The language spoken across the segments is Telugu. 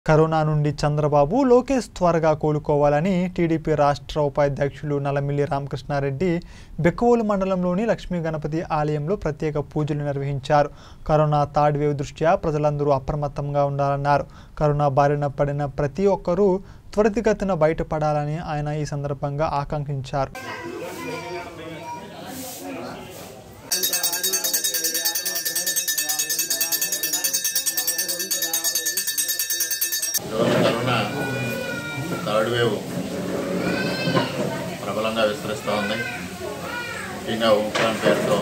కరోనా నుండి చంద్రబాబు లోకేష్ త్వరగా కోలుకోవాలని టీడీపీ రాష్ట్ర ఉపాధ్యక్షులు నల్లమిల్లి రామకృష్ణారెడ్డి బెక్కవోలు మండలంలోని లక్ష్మీ గణపతి ఆలయంలో ప్రత్యేక పూజలు నిర్వహించారు కరోనా థర్డ్ వేవ్ దృష్ట్యా ప్రజలందరూ అప్రమత్తంగా ఉండాలన్నారు కరోనా బారిన పడిన ప్రతి ఒక్కరూ త్వరితగతిన బయటపడాలని ఆయన ఈ సందర్భంగా ఆకాంక్షించారు ఈరోజు కరోనా థర్డ్ వేవ్ ప్రబలంగా విస్తరిస్తూ ఉంది ముఖ్యంగా ఓంకారం పేరుతో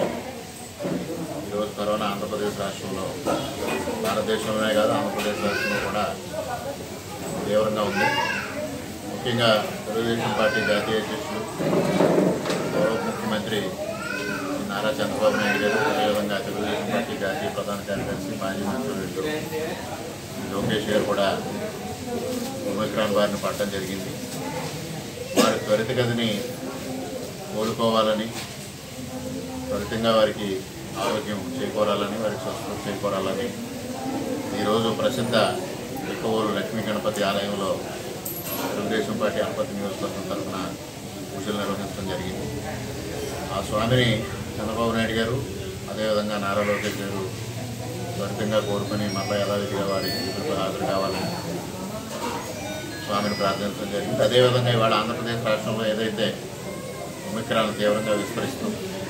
ఈరోజు కరోనా ఆంధ్రప్రదేశ్ రాష్ట్రంలో భారతదేశంలోనే కాదు ఆంధ్రప్రదేశ్ రాష్ట్రంలో కూడా తీవ్రంగా ఉంది ముఖ్యంగా తెలుగుదేశం పార్టీ జాతీయ అధ్యక్షులు గౌరవ ముఖ్యమంత్రి నారా చంద్రబాబు నాయుడు గారు అదేవిధంగా తెలుగుదేశం పార్టీ జాతీయ ప్రధాన కార్యదర్శి మాజీ మంత్రులు లోకేష్ గారు కూడా ఒమిక్రాన్ బారిన పడటం జరిగింది వారి త్వరితగతిని కోలుకోవాలని త్వరితంగా వారికి ఆరోగ్యం చేకూరాలని వారికి స్వస్థత చేకూరాలని ఈరోజు ప్రసిద్ధ ఎక్కువూరు లక్ష్మీ గణపతి ఆలయంలో తెలుగుదేశం పార్టీ అనపతి నియోజకవర్గం తరఫున పూజలు నిర్వహించడం జరిగింది ఆ స్వామిని చంద్రబాబు నాయుడు గారు అదేవిధంగా నారా లోకేష్ గారు త్వరితంగా కోరుకొని మళ్ళీ యథావిధిగా వారి విధులకు హాజరు కావాలని స్వామిని ప్రార్థించడం జరిగింది అదేవిధంగా ఇవాళ ఆంధ్రప్రదేశ్ రాష్ట్రంలో ఏదైతే ఒమిక్రాన్ తీవ్రంగా విస్తరిస్తూ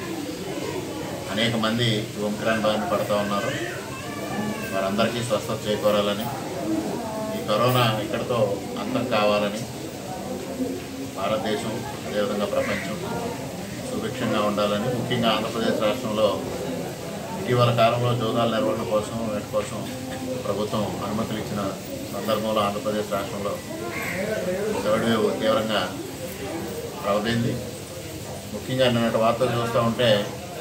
అనేక మంది ఈ ఒమిక్రాన్ బారిన పడుతూ ఉన్నారు వారందరికీ స్వస్థత చేకూరాలని ఈ కరోనా ఇక్కడితో అంతం కావాలని భారతదేశం అదేవిధంగా ప్రపంచం సుభిక్షంగా ఉండాలని ముఖ్యంగా ఆంధ్రప్రదేశ్ రాష్ట్రంలో ఇటీవల కాలంలో జోదాల నిర్వహణ కోసం వీటి కోసం ప్రభుత్వం అనుమతులు ఇచ్చిన సందర్భంలో ఆంధ్రప్రదేశ్ రాష్ట్రంలో థర్డ్ వేవ్ తీవ్రంగా ప్రవదింది ముఖ్యంగా నిన్నటి వార్తలు చూస్తూ ఉంటే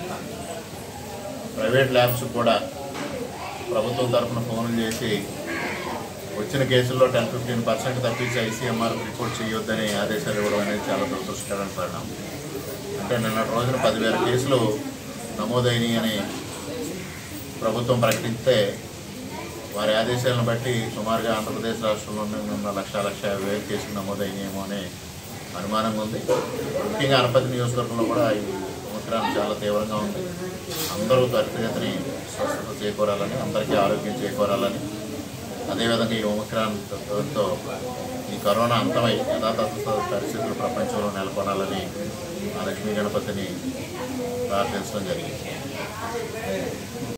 ప్రైవేట్ ల్యాబ్స్ కూడా ప్రభుత్వం తరఫున ఫోన్లు చేసి వచ్చిన కేసుల్లో టెన్ ఫిఫ్టీన్ పర్సెంట్ తప్పించి ఐసీఎంఆర్ రిపోర్ట్ చేయొద్దని ఆదేశాలు ఇవ్వడం అనేది చాలా దురదృష్టకరమైన పరిణామం అంటే నిన్నటి రోజున పదివేల కేసులు నమోదైనవి అని ప్రభుత్వం ప్రకటిస్తే వారి ఆదేశాలను బట్టి సుమారుగా ఆంధ్రప్రదేశ్ రాష్ట్రంలో ఉన్న లక్ష లక్ష యాభై వేల కేసులు నమోదైనాయేమో అనే అనుమానంగా ఉంది ముఖ్యంగా అనపతి నియోజకవర్గంలో కూడా ఈ సంవత్సరాలు చాలా తీవ్రంగా ఉంది అందరూ త్వరితగతిని స్వస్థత చేకూరాలని అందరికీ ఆరోగ్యం చేకూరాలని అదేవిధంగా ఈ ఒమిక్రాన్ తో ఈ కరోనా అంతమై యథాతథ పరిస్థితులు ప్రపంచంలో నెలకొనాలని ఆ లక్ష్మీ గణపతిని ప్రార్థించడం జరిగింది